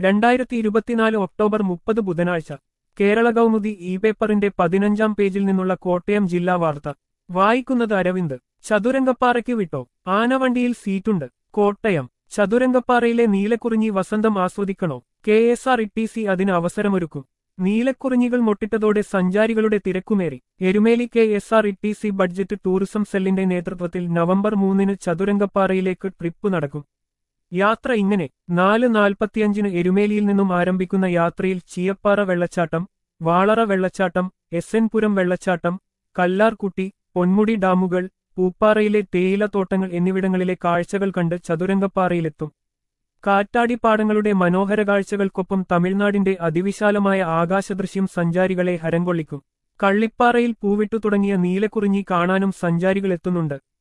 രണ്ടായിരത്തി ഇരുപത്തിനാല് ഒക്ടോബർ മുപ്പത് ബുധനാഴ്ച കേരള കൗമുദി ഇ പേപ്പറിന്റെ പതിനഞ്ചാം പേജിൽ നിന്നുള്ള കോട്ടയം ജില്ലാ വാർത്ത വായിക്കുന്നത് അരവിന്ദ് ചതുരംഗപ്പാറയ്ക്ക് വിട്ടോ ആനവണ്ടിയിൽ സീറ്റുണ്ട് കോട്ടയം ചതുരംഗപ്പാറയിലെ നീലക്കുറിഞ്ഞി വസന്തം ആസ്വദിക്കണോ K S R E T C അതിന് അവസരമൊരുക്കും നീലക്കുറിഞ്ഞികൾ മൊട്ടിട്ടതോടെ സഞ്ചാരികളുടെ തിരക്കുമേറി Erumeli K S R E T C budget tourism സെല്ലിന്റെ നേതൃത്വത്തിൽ നവംബർ മൂന്നിന് ചതുരംഗപ്പാറയിലേക്ക് ട്രിപ്പ് നടക്കും യാത്ര ഇങ്ങനെ നാല് നാൽപ്പത്തിയഞ്ചിന് എരുമേലിയിൽ നിന്നും ആരംഭിക്കുന്ന യാത്രയിൽ ചീയപ്പാറ വെള്ളച്ചാട്ടം വാളറ വെള്ളച്ചാട്ടം എസ് എൻ പുരം വെള്ളച്ചാട്ടം കല്ലാർകുട്ടി പൊന്മുടി ഡാമുകൾ പൂപ്പാറയിലെ തേയിലത്തോട്ടങ്ങൾ എന്നിവിടങ്ങളിലെ കാഴ്ചകൾ കണ്ട് ചതുരംഗപ്പാറയിലെത്തും കാറ്റാടിപ്പാടങ്ങളുടെ മനോഹര കാഴ്ചകൾക്കൊപ്പം തമിഴ്നാടിന്റെ അതിവിശാലമായ ആകാശദൃശ്യം സഞ്ചാരികളെ ഹരംകൊള്ളിക്കും കള്ളിപ്പാറയിൽ പൂവിട്ടു തുടങ്ങിയ നീലക്കുറിഞ്ഞി കാണാനും സഞ്ചാരികളെത്തുന്നുണ്ട്